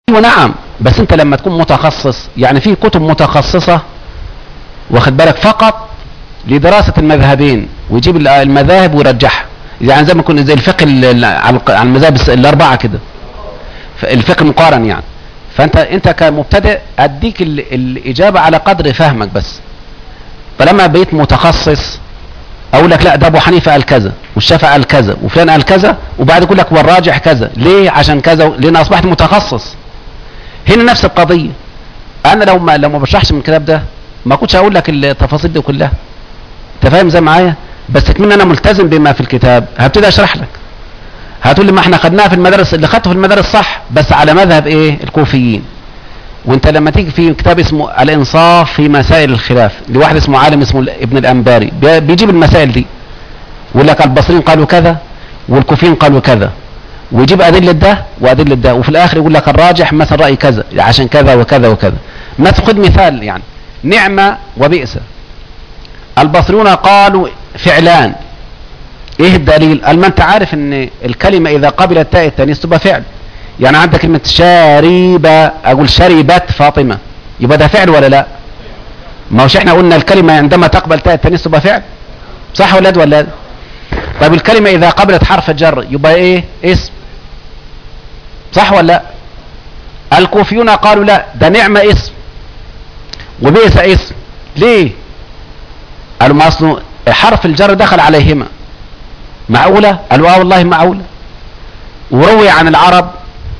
ونعم بس انت لما تكون متخصص يعني في كتب متخصصة واخد بالك فقط لدراسة المذهبين ويجيب ال- المذاهب ويرجحها يعني زي ما يكون زي الفقه ال- ال- على الق- على المذاهب الس- الاربعة كده ف- الفقه المقارن يعني فانت انت كمبتدئ اديك ال- الاجابة على قدر فهمك بس فلما بقيت متخصص اقول لك لا ده ابو حنيفه قال كذا والشافعي قال كذا وفلان قال كذا وبعد يقول لك والراجح كذا ليه عشان كذا لان اصبحت متخصص هنا نفس القضيه انا لو ما لو ما بشرحش من الكتاب ده ما كنتش هقول لك التفاصيل دي كلها انت فاهم زي معايا بس تكمن انا ملتزم بما في الكتاب هبتدي اشرح لك هتقول لي ما احنا خدناها في المدارس اللي خدته في المدارس صح بس على مذهب ايه الكوفيين وانت لما تيجي في كتاب اسمه الانصاف في مسائل الخلاف لواحد اسمه عالم اسمه ابن الانباري بي- بيجيب المسائل دي ويقول لك البصريين قالوا كذا والكوفيين قالوا كذا ويجيب ادله ده وادله ده وفي الاخر يقول لك الراجح مثل راي كذا عشان كذا وكذا وكذا ما تاخد مثال يعني نعمه وبئس البصريون قالوا فعلان ايه الدليل قال ما انت عارف ان الكلمه اذا قبلت تاء التانيث تبقى فعل يعني عندك كلمه شاربه اقول شربت فاطمه يبقى ده فعل ولا لا ما هوش احنا قلنا الكلمه عندما تقبل تاء التانيث تبقى فعل صح ولا لا ولا لا طيب الكلمه اذا قبلت حرف الجر يبقى ايه اسم صح ولا لا الكوفيون قالوا لا ده نعمه اسم وبئس اسم ليه قالوا ما اصله حرف الجر دخل عليهما معقولة قالوا اه والله معقولة وروي عن العرب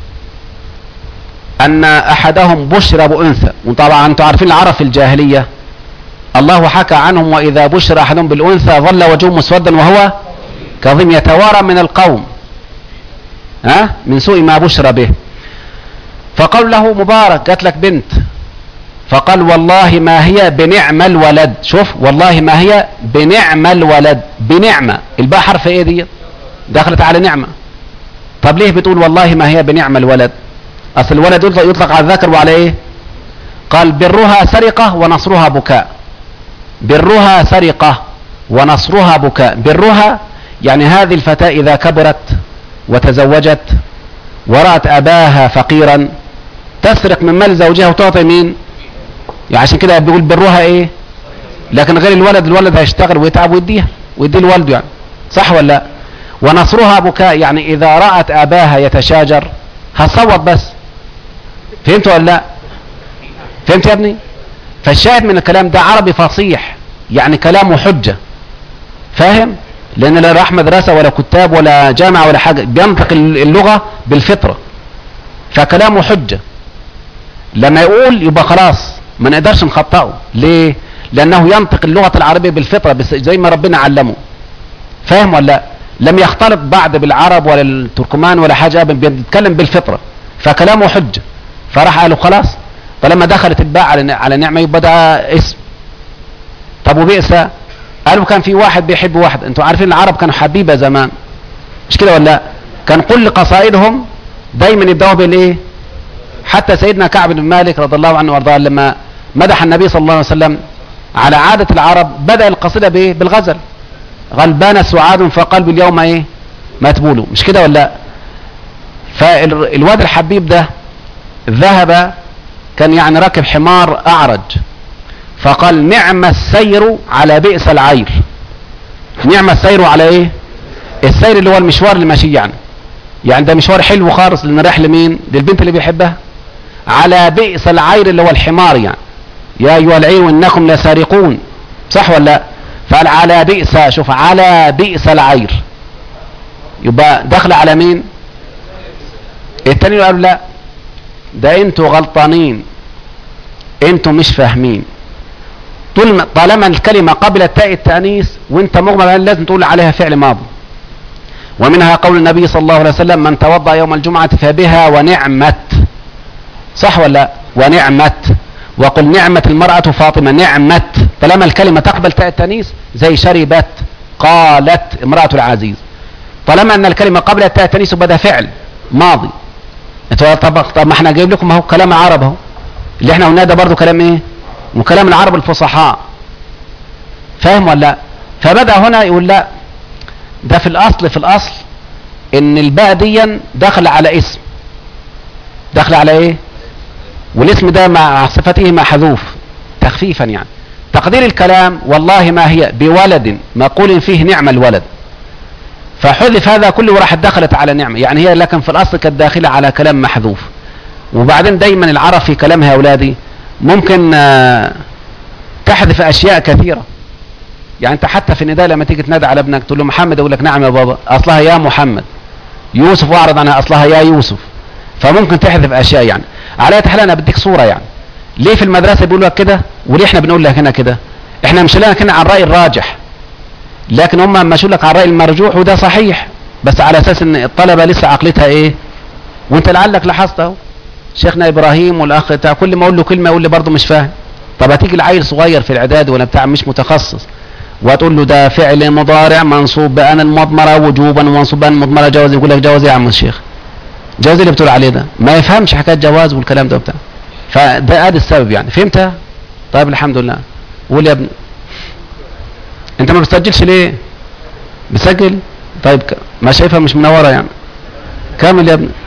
ان احدهم بشر بانثى وطبعا انتم عارفين العرب في الجاهلية الله حكى عنهم واذا بشر احدهم بالانثى ظل وجهه مسودا وهو كظيم يتوارى من القوم ها من سوء ما بشر به فقال له مبارك جات لك بنت فقال والله ما هي بنعم الولد شوف والله ما هي بنعم الولد بنعمة الباء حرف ايه دي دخلت على نعمة طب ليه بتقول والله ما هي بنعم الولد اصل الولد يطلق, يطلق على الذكر وعلى ايه قال برها سرقة ونصرها بكاء برها سرقة ونصرها بكاء برها يعني هذه الفتاة اذا كبرت وتزوجت ورأت اباها فقيرا تسرق من مال زوجها وتعطي مين يعني عشان كده بيقول برها ايه لكن غير الولد الولد هيشتغل ويتعب ويديها ويدي لوالده يعني صح ولا لا ونصرها بكاء يعني اذا رأت اباها يتشاجر هتصوت بس فهمت ولا لا فهمت يا ابني فالشاهد من الكلام ده عربي فصيح يعني كلامه حجة فاهم لان لا راح مدرسة ولا كتاب ولا جامعة ولا حاجة بينطق اللغة بالفطرة فكلامه حجة لما يقول يبقى خلاص ما نقدرش نخطئه ليه لانه ينطق اللغة العربية بالفطرة بس زي ما ربنا علمه فاهم ولا لا لم يختلط بعد بالعرب ولا التركمان ولا حاجة ابدا بيتكلم بالفطرة فكلامه حجة فراح قالوا خلاص فلما دخلت الباء على على نعمة يبقى ده اسم طب وبئس قالوا كان في واحد بيحب واحد انتوا عارفين العرب كانوا حبيبة زمان مش كده ولا لا كان كل قصائدهم دايما يبداوا بالايه حتى سيدنا كعب بن مالك رضي الله عنه وارضاه لما مدح النبي صلى الله عليه وسلم على عادة العرب بدأ القصيدة بايه بالغزل غلبان سعاد فقلب اليوم ايه متبول مش كده ولا لا فالواد الحبيب ده ذهب كان يعني راكب حمار اعرج فقال نعم السير على بئس العير نعم السير على ايه السير اللي هو المشوار اللي ماشي يعني يعني ده مشوار حلو خالص لان رايح لمين للبنت اللي بيحبها على بئس العير اللي هو الحمار يعني يا ايها العير انكم لسارقون صح ولا لا فقال على بئس شوف على بئس العير يبقى داخل على مين التاني قالوا لا ده انتوا غلطانين انتوا مش فاهمين طول ما طالما الكلمة قبل تاء التأنيث وانت مغمى لازم تقول عليها فعل ماضي ومنها قول النبي صلى الله عليه وسلم من توضأ يوم الجمعة فبها ونعمت صح ولا لا؟ ونعمت وقل نعمة المرأة فاطمة نعمت طالما الكلمة تقبل تاء التأنيث زي شربت قالت امرأة العزيز طالما ان الكلمة قبل تاء التأنيث يبقى ده فعل ماضي طب طب ما احنا جايب لكم اهو كلام عرب اهو اللي احنا قلناه ده برضه كلام ايه؟ وكلام العرب الفصحاء فاهم ولا لا؟ فبدأ هنا يقول لا ده في الاصل في الاصل ان الباء ديا دخل على اسم داخل على ايه والاسم ده مع صفته محذوف تخفيفا يعني تقدير الكلام والله ما هي بولد مقول فيه نعم الولد فحذف هذا كله وراح دخلت على نعمة يعني هي لكن في الأصل كانت داخلة على كلام محذوف وبعدين دايما العرب في كلامها يا أولادي ممكن آه، تحذف أشياء كثيرة يعني أنت حتى في النداء لما تيجي تنادى على ابنك تقول له محمد يقول لك نعم يا بابا أصلها يا محمد يوسف واعرض عنها أصلها يا يوسف فممكن تحذف أشياء يعني على أي حال أنا بديك صورة يعني ليه في المدرسة بيقولوا لك كده وليه احنا بنقول لك هنا كده احنا مش لنا هنا عن الرأي الراجح لكن هم مشوا لك على الرأي المرجوح وده صحيح بس على اساس ان الطلبة لسه عقلتها ايه وانت لعلك لاحظت اهو شيخنا ابراهيم والاخ بتاع كل ما اقول له كلمة يقول لي برضه مش فاهم طب هتيجي العيل صغير في الاعداد ولا بتاع مش متخصص وتقول له ده فعل مضارع منصوب بأن المضمرة وجوبا ومنصوب بأن المضمرة جواز يقول لك جواز يا عم الشيخ جواز اللي بتقول عليه ده ما يفهمش حكاية جواز والكلام ده وبتاع فده ادي السبب يعني فهمتها طيب الحمد لله قول يا ابني انت ما بتسجلش ليه بسجل طيب ك... ما شايفها مش منوره يعني كامل يا ابني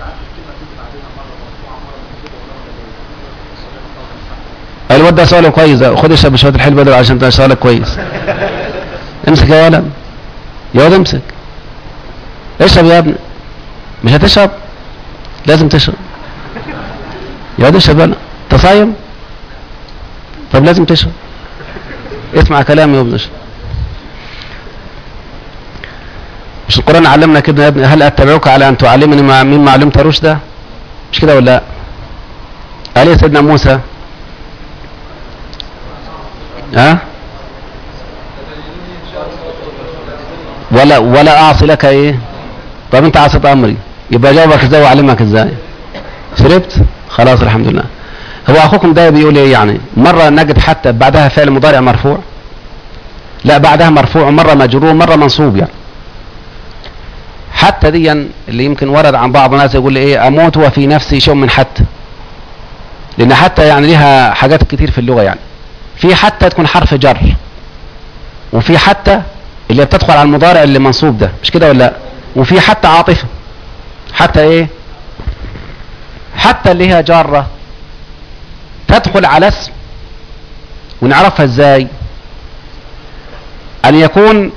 الواد ده سؤاله كويس خد اشرب شويه الحلبة بدل عشان سؤالك كويس امسك يا ولد يا ولد امسك اشرب يا ابني مش هتشرب لازم تشرب يا ولد اشرب انا انت صايم طب لازم تشرب اسمع كلامي يا ابن اشرب مش القرآن علمنا كده يا ابني هل اتبعوك على ان تعلمني ما مما علمت رشدا مش كده ولا لا قال يا سيدنا موسى ها ولا ولا اعصي لك ايه طب انت عصيت امري يبقى جاوبك ازاي واعلمك ازاي شربت خلاص الحمد لله هو اخوكم ده بيقول ايه يعني مرة نجد حتى بعدها فعل مضارع مرفوع لا بعدها مرفوع مرة مجرور مرة منصوب يعني حتى دي اللي يمكن ورد عن بعض الناس يقول ايه اموت وفي نفسي شيء من حتى لان حتى يعني ليها حاجات كتير في اللغة يعني في حتى تكون حرف جر وفي حتى اللي بتدخل على المضارع اللي منصوب ده مش كده ولا لا وفي حتى عاطفة حتى ايه حتى اللي هي جارة تدخل على اسم ونعرفها ازاي ان يكون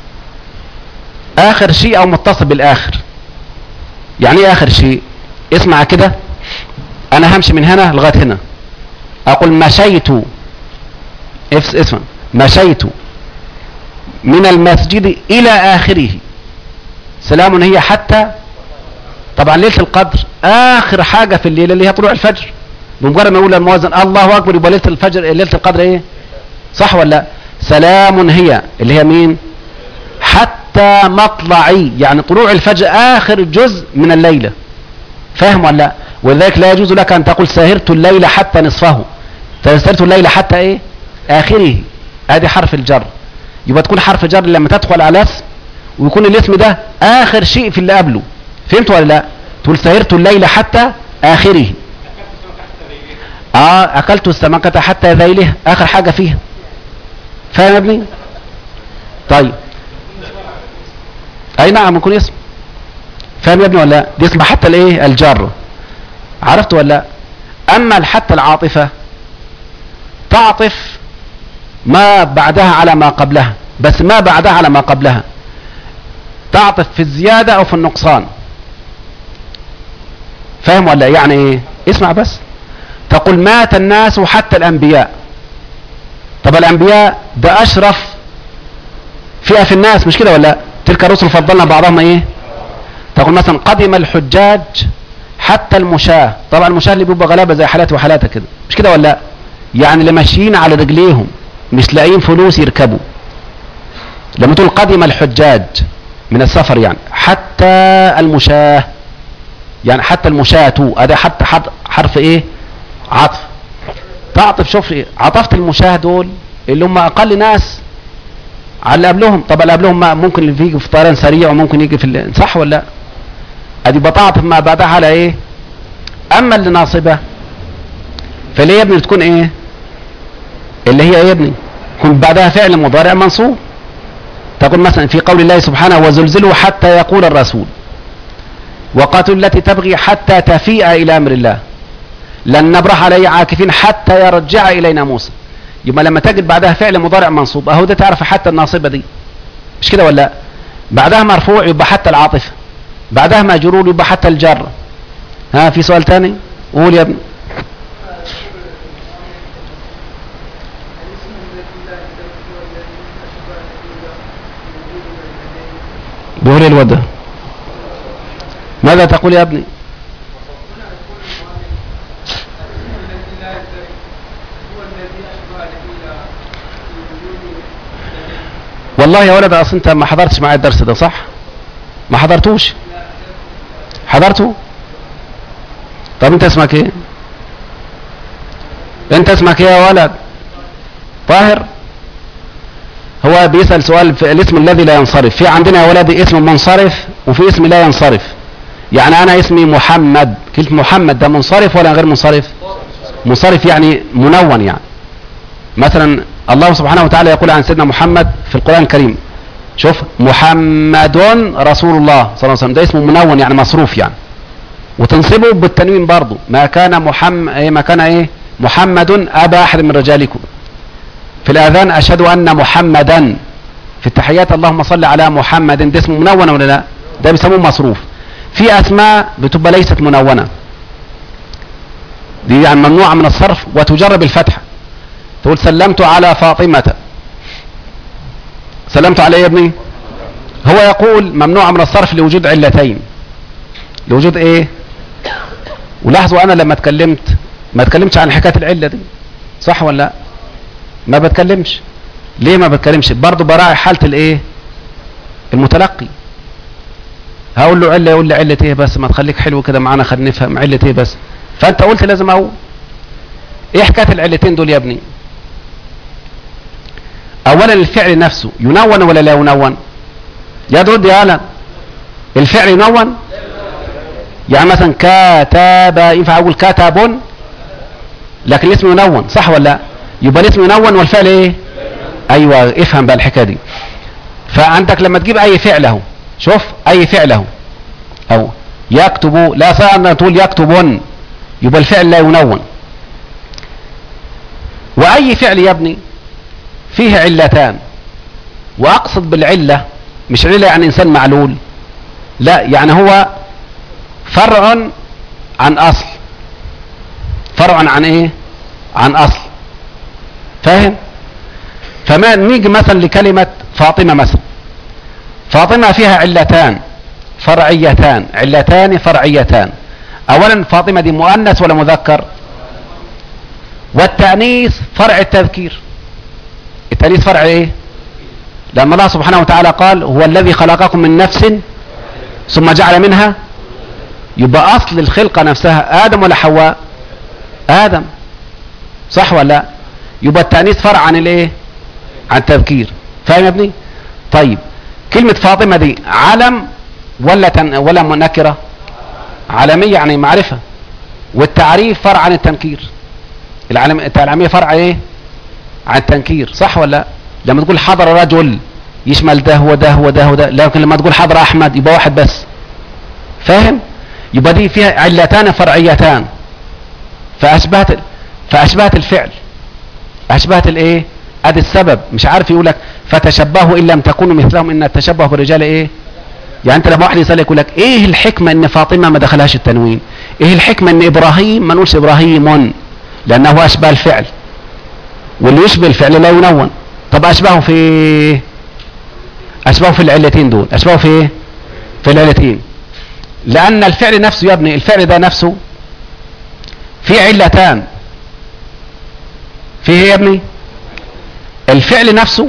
اخر شيء او متصل بالاخر يعني ايه اخر شيء اسمع كده انا همشي من هنا لغايه هنا اقول مشيت اسم مشيت من المسجد الى اخره سلام هي حتى طبعا ليله القدر اخر حاجه في الليله اللي هي طلوع الفجر بمجرد ما يقول المؤذن الله اكبر يبقى ليله الفجر ليله القدر ايه صح ولا لا سلام هي اللي هي مين حتى مطلعي يعني طلوع الفجر اخر جزء من الليله فاهم ولا لا ولذلك لا يجوز لك ان تقول سهرت الليل حتى نصفه سهرت الليل حتى ايه اخره ادي حرف الجر يبقى تكون حرف جر لما تدخل على اسم ويكون الاسم ده اخر شيء في اللي قبله فهمت ولا لا تقول سهرت الليل حتى اخره اه اكلت السمكة حتى ذيله اخر حاجة فيها فاهم يا ابني طيب اي نعم يكون اسم فاهم يا ابني ولا لا دي اسمها حتى الايه الجر عرفت ولا لا اما حتى العاطفة تعطف ما بعدها على ما قبلها بس ما بعدها على ما قبلها تعطف في الزيادة او في النقصان فاهم ولا يعني ايه اسمع بس تقول مات الناس حتى الانبياء طب الانبياء ده اشرف فئة في الناس مش كده ولا تلك الرسل فضلنا بعضهم ايه تقول مثلا قدم الحجاج حتى المشاة طبعا المشاة اللي بيبقى غلابة زي حالاتي وحالاتك كده مش كده ولا يعني اللي ماشيين على رجليهم مش لاقيين فلوس يركبوا لما تقول قدم الحجاج من السفر يعني حتى المشاة يعني حتى المشاة ادي حتى حرف ايه عطف تعطف شوف ايه عطفت المشاة دول اللي هم اقل ناس على اللي قبلهم طب اللي قبلهم ما ممكن اللي يجي في طيران سريع وممكن يجي في صح ولا لا ادي بتعطف ما بعدها على ايه اما اللي ناصبه فليه يا ابني تكون ايه اللي هي يا ابني يكون بعدها فعل مضارع منصوب تقول مثلا في قول الله سبحانه وزلزلوا حتى يقول الرسول وقاتلوا التي تبغي حتى تفيء الى امر الله لن نبرح عليه عاكفين حتى يرجع الينا موسى يبقى لما تجد بعدها فعل مضارع منصوب اهو ده تعرف حتى الناصبه دي مش كده ولا لا بعدها مرفوع يبقى حتى العاطفه بعدها مجرور يبقى حتى الجر ها في سؤال تاني قول يا ابني بيقول الودى ماذا تقول يا ابني والله يا ولد اصل انت ما حضرتش معايا الدرس ده صح ما حضرتوش حضرته طب انت اسمك ايه انت اسمك ايه يا ولد طاهر هو بيسأل سؤال في الاسم الذي لا ينصرف في عندنا يا ولدي اسم منصرف وفي اسم لا ينصرف يعني انا اسمي محمد كلمة محمد ده منصرف ولا غير منصرف منصرف يعني منون يعني مثلا الله سبحانه وتعالى يقول عن سيدنا محمد في القرآن الكريم شوف محمد رسول الله صلى الله عليه وسلم ده اسمه منون يعني مصروف يعني وتنصبه بالتنوين برضه ما كان محمد ايه ما كان ايه محمد ابا احد من رجالكم في الاذان اشهد ان محمدا في التحيات اللهم صل على محمد ده اسمه منون ولا لا ده بيسموه مصروف في اسماء بتبقى ليست منونه دي يعني ممنوعه من الصرف وتجرب الفتحه تقول سلمت على فاطمه سلمت على ايه يا ابني هو يقول ممنوع من الصرف لوجود علتين لوجود ايه ولاحظوا انا لما اتكلمت ما اتكلمتش عن حكايه العله دي صح ولا لا ما بتكلمش ليه ما بتكلمش برضه براعي حاله الايه المتلقي هقول له عله يقول لي عله ايه بس ما تخليك حلو كده معانا خلينا نفهم عله ايه بس فانت قلت لازم اقول ايه حكايه العلتين دول يا ابني اولا الفعل نفسه ينون ولا لا ينون يا دود يا الا الفعل ينون يعني مثلا كتب ينفع اقول كتب لكن الاسم ينون صح ولا لا يبقى الاسم ينون والفعل ايه ايوه افهم بقى الحكايه دي فعندك لما تجيب اي فعل اهو شوف اي فعل اهو اهو يكتب لا صح ان تقول يكتبون يبقى الفعل لا ينون واي فعل يا ابني فيه علتان واقصد بالعله مش علة يعني انسان معلول لا يعني هو فرع عن اصل فرع عن ايه عن اصل فاهم فما نيجي مثلا لكلمة فاطمة مثلا فاطمة فيها علتان فرعيتان علتان فرعيتان اولا فاطمة دي مؤنث ولا مذكر والتأنيث فرع التذكير التأنيث فرع ايه لأن الله سبحانه وتعالى قال هو الذي خلقكم من نفس ثم جعل منها يبقى أصل الخلقة نفسها آدم ولا حواء آدم صح ولا لا يبقى التأنيث فرع عن الايه عن التذكير فاهم يا ابني طيب كلمة فاطمة دي علم ولا تن ولا منكرة علمية يعني معرفة والتعريف فرع عن التنكير العلم العلمية فرع ايه عن التنكير صح ولا لا لما تقول حضر رجل يشمل ده وده وده وده لكن لما تقول حضر احمد يبقى واحد بس فاهم يبقى دي فيها علتان فرعيتان فاشبهت فاشبهت الفعل اشبهت الايه ادي السبب مش عارف يقول لك فتشبهوا ان لم تكونوا مثلهم ان التشبه بالرجال ايه يعني انت لما واحد يسالك يقول لك ايه الحكمه ان فاطمه ما دخلهاش التنوين ايه الحكمه ان ابراهيم ما نقولش ابراهيم لانه اشبه الفعل واللي يشبه الفعل لا ينون طب اشبهه في اشبهه في العلتين دول اشبهه في ايه في العلتين لان الفعل نفسه يا ابني الفعل ده نفسه في علتان في ايه يا ابني الفعل نفسه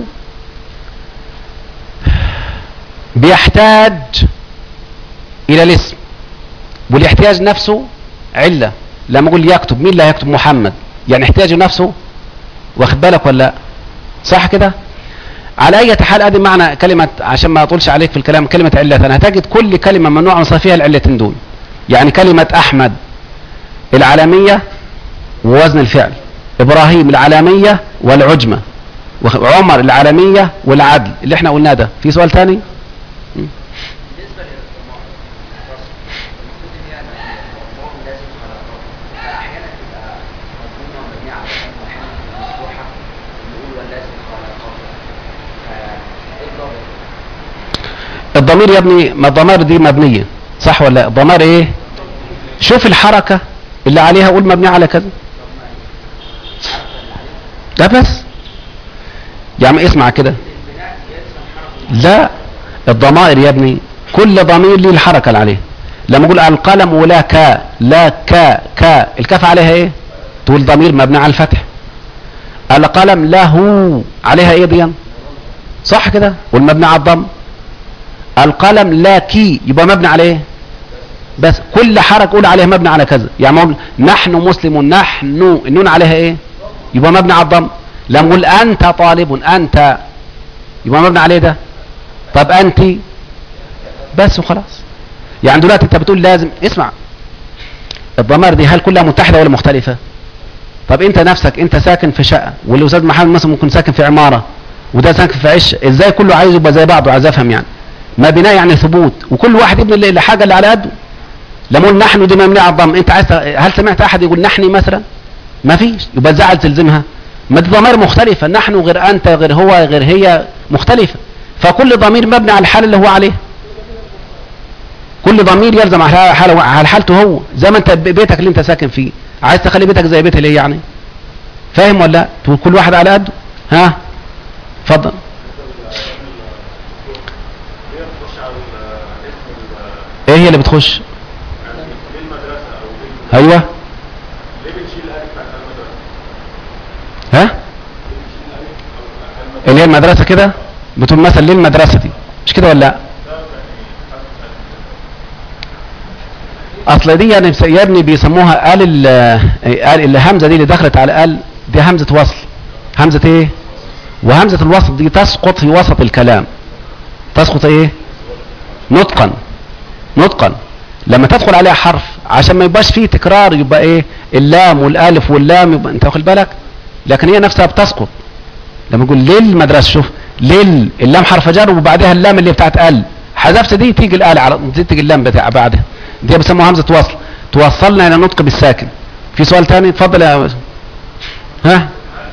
بيحتاج الى الاسم والاحتياج نفسه علة لما اقول يكتب مين اللي هيكتب محمد يعني احتياجه نفسه واخد بالك ولا لا صح كده على اي حال ادي معنى كلمة عشان ما اطولش عليك في الكلام كلمة علة انا هتجد كل كلمة ممنوع من فيها العلتين دول يعني كلمة احمد العالمية ووزن الفعل ابراهيم العالمية والعجمة وعمر العالمية والعدل اللي احنا قلناه ده في سؤال تاني الضمير يا ابني ما الضمائر دي مبنية صح ولا لا الضمائر ايه شوف الحركة اللي عليها قول مبنية على كذا ده بس يعني اسمع كده لا الضمائر يا ابني كل ضمير ليه الحركة اللي عليه لما اقول القلم ولا كا لا كا كا الكاف عليها ايه تقول ضمير مبني على الفتح القلم له عليها ايه دي صح كده والمبني على الضم القلم لا كي يبقى مبني على ايه بس كل حركه قول عليها مبني على كذا يعني اقول نحن مسلمون نحن النون عليها ايه يبقى مبني على الضم لما اقول انت طالب انت يبقى مبني عليه ده طب انت بس وخلاص يعني دلوقتي انت بتقول لازم اسمع الضمائر دي هل كلها متحده ولا مختلفه طب انت نفسك انت ساكن في شقه والاستاذ محمد مثلا ممكن ساكن في عماره وده ساكن في عش ازاي كله عايز يبقى زي بعضه عايز افهم يعني ما بناء يعني ثبوت وكل واحد يبني الحاجه اللي على قده لما اقول نحن دي ممنوع على الضم انت عايز هل سمعت احد يقول نحني مثلا ما فيش يبقى زعل تلزمها ما دي ضمائر مختلفه نحن غير انت غير هو غير هي مختلفه فكل ضمير مبني على الحال اللي هو عليه كل ضمير يلزم على حاله على حالته هو زي ما انت بيتك اللي انت ساكن فيه عايز تخلي بيتك زي بيتي ليه يعني فاهم ولا لا تقول كل واحد على قده ها اتفضل ايه هي اللي بتخش ايوه ها اللي هي المدرسه كده بتقول مثلا ليه المدرسه دي مش كده ولا لا اصل دي يعني يا ابني بيسموها قال قال الهمزه دي اللي دخلت على قال دي همزه وصل همزه ايه وهمزه الوصل دي تسقط في وسط الكلام تسقط ايه نطقا نطقا لما تدخل عليها حرف عشان ما يبقاش فيه تكرار يبقى ايه اللام والالف واللام يبقى انت واخد بالك لكن هي نفسها بتسقط لما يقول للمدرسه شوف لل اللام حرف جر وبعدها اللام اللي بتاعت ال حذفت دي تيجي الال على تيجي اللام بتاع بعدها دي بيسموها همزه وصل توصلنا الى نطق بالساكن في سؤال تاني اتفضل يا ها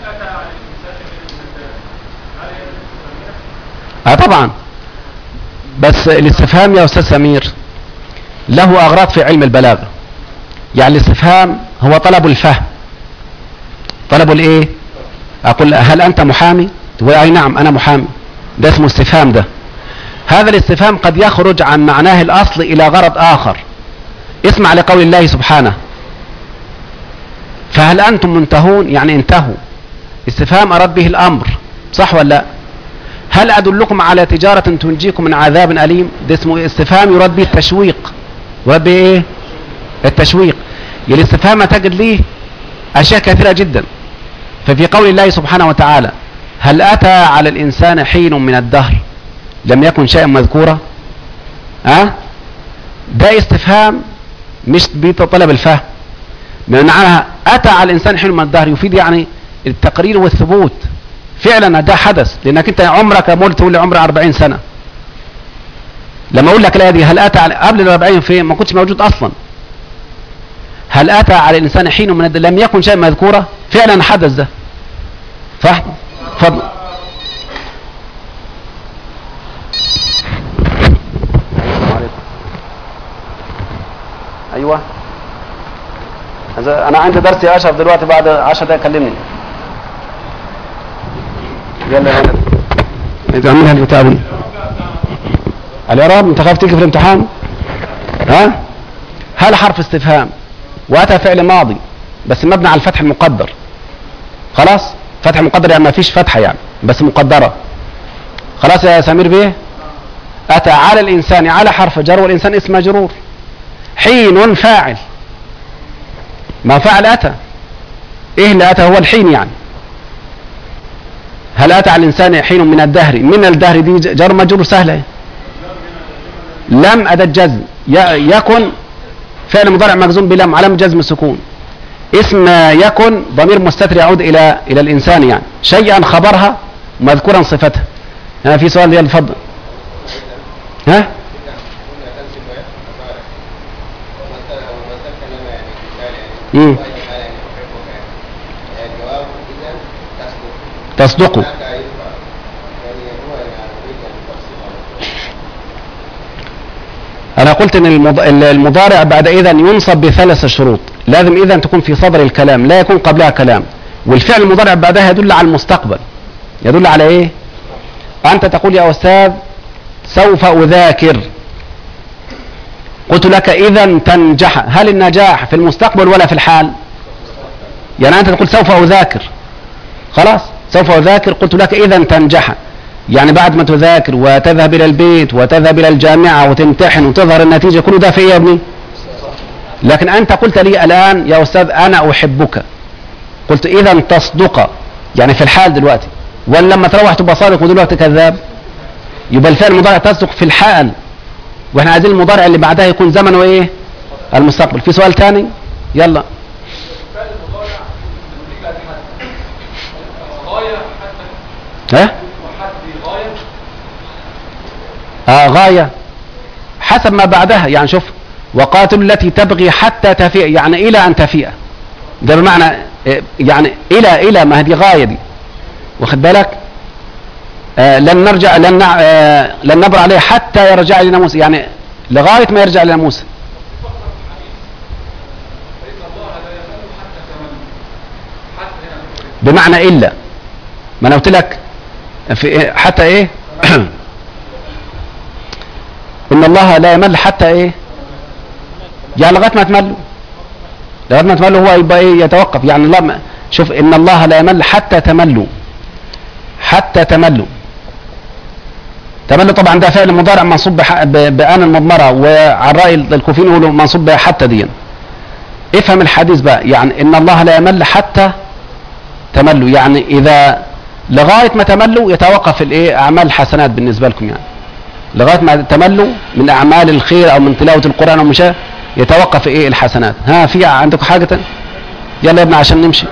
اه طبعا بس الاستفهام يا استاذ سمير له اغراض في علم البلاغه يعني الاستفهام هو طلب الفهم طلب الايه اقول هل انت محامي تقول اي نعم انا محامي ده اسمه استفهام ده هذا الاستفهام قد يخرج عن معناه الاصل الى غرض اخر اسمع لقول الله سبحانه فهل انتم منتهون يعني انتهوا استفهام اراد به الامر صح ولا لا هل ادلكم على تجارة تنجيكم من عذاب اليم ده اسمه استفهام يراد به التشويق يراد به ايه التشويق الاستفهام تجد ليه اشياء كثيرة جدا ففي قول الله سبحانه وتعالى هل اتى على الانسان حين من الدهر لم يكن شيئا مذكورا ها أه؟ ده استفهام مش بطلب الفهم معناها اتى على الانسان حين من الدهر يفيد يعني التقرير والثبوت فعلا ده حدث لانك انت عمرك مول تقول لي عمري 40 سنه لما اقول لك الايه دي هل اتى على قبل ال 40 فين ما كنتش موجود اصلا هل اتى على الانسان حين من الدهر لم يكن شيء مذكورا فعلا حدث ده صح اتفضل ايوه انا عندي درس يا اشرف دلوقتي بعد 10 دقايق كلمني يلا يا انت عاملها البتاع دي الاعراب انت خايف تيجي في الامتحان ها هل حرف استفهام واتى فعل ماضي بس مبني على الفتح المقدر خلاص فتح مقدر يعني ما فيش فتحه يعني بس مقدره خلاص يا سمير بيه اتى على الانسان على حرف جر والانسان اسم مجرور حين فاعل ما فعل اتى ايه اللي اتى هو الحين يعني هل اتى على الانسان حين من الدهر من الدهر دي جر مجرور سهله لم اداه جزم يكن فعل مضارع مجزوم بلم علامه جزم سكون اسم يكن ضمير مستتر يعود الى الى الانسان يعني شيئا خبرها مذكورا صفتها ها في سؤال يلا اتفضل ها امم تصدقوا قلت ان المض- المضارع بعد اذا ينصب بثلاث شروط لازم اذا تكون في صدر الكلام لا يكون قبلها كلام والفعل المضارع بعدها يدل على المستقبل يدل على ايه انت تقول يا استاذ سوف اذاكر قلت لك اذا تنجح هل النجاح في المستقبل ولا في الحال يعني انت تقول سوف اذاكر خلاص سوف اذاكر قلت لك اذا تنجح يعني بعد ما تذاكر وتذهب الى البيت وتذهب الى الجامعه وتمتحن وتظهر النتيجه كل ده في ايه يا ابني لكن انت قلت لي الان يا استاذ انا احبك قلت اذا تصدق يعني في الحال دلوقتي ولا لما تروح تبقى صادق ودلوقتي كذاب يبقى الفعل المضارع تصدق في الحال واحنا عايزين المضارع اللي بعدها يكون زمنه ايه المستقبل في سؤال تاني يلا فعل المضارع نتيجة حد غاية حتى ها وحد غاية آه غاية حسب ما بعدها يعني شوف وقاتل التي تبغي حتى تفيء يعني إلى أن تفيء ده بمعنى آه، يعني إلى إلى ما هذه غاية دي واخد بالك آه لن نرجع لن نع- آه لن نبر عليه حتى يرجع إلينا موسى يعني لغاية ما يرجع إلى موسى فإن الله لا يمل حتى تمل حتى هنا بمعنى إلا ما أنا قلت لك في إيه- حتى إيه إن الله لا يمل حتى إيه يعني لغاية ما تملوا لغاية ما تملوا هو يبقى إيه يتوقف يعني الله ما شوف إن الله لا يمل حتى تملوا حتى تملوا تملوا طبعا ده فعل مضارع منصوب بح- ب- بآن المضمرة وعلى الرأي الكوفيين يقولوا منصوب بحتى دي افهم الحديث بقى يعني إن الله لا يمل حتى تملوا يعني اذا لغايه ما تملوا يتوقف الايه اعمال الحسنات بالنسبه لكم يعني لغايه ما تملوا من اعمال الخير او من تلاوه القران او مشاه يتوقف ايه الحسنات ها في عندكم حاجه تانية؟ يلا يا ابني عشان نمشي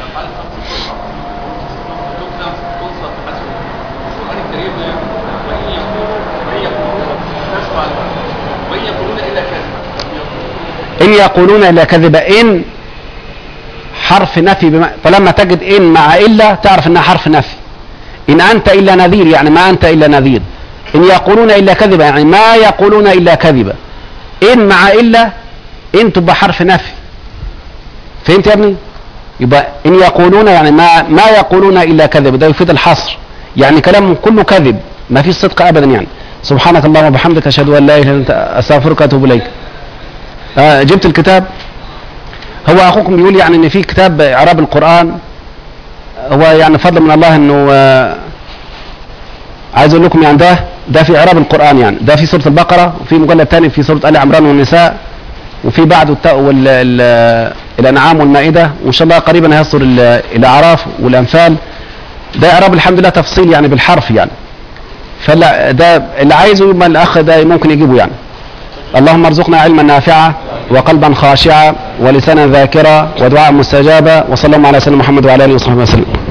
القرآن الكريم وإن يقولوا وإن يقولون تسمع وإن يقولون إلا كذبا ان يقولون الا كذبا ان حرف نفي بما فلما تجد ان مع الا تعرف انها حرف نفي ان انت الا نذير يعني ما انت الا نذير ان يقولون الا كذبا يعني ما يقولون الا كذبا ان مع الا ان تبقى حرف نفي فهمت يا ابني يبقى ان يقولون يعني ما ما يقولون الا كذب ده يفيد الحصر يعني كلامهم كله كذب ما فيش صدق ابدا يعني سبحانك اللهم وبحمدك اشهد ان لا اله الا انت استغفرك واتوب اليك آه جبت الكتاب هو اخوكم بيقول يعني ان في كتاب اعراب القران هو يعني فضل من الله انه آه عايز اقول لكم يعني ده ده في اعراب القران يعني ده في سوره البقره وفي مجلد ثاني في سوره ال عمران والنساء وفي بعده الت- وال ال- الانعام والمائده وان شاء الله قريبا هيصدر ال- الاعراف والانفال ده اعراب الحمد لله تفصيل يعني بالحرف يعني فلا ده اللي عايزه يبقى الاخ ده ممكن يجيبه يعني اللهم ارزقنا علما نافعا وقلبا خاشعا ولسانا ذاكرا ودعاء مستجابا وصلى الله على سيدنا محمد وعلى اله وصحبه وسلم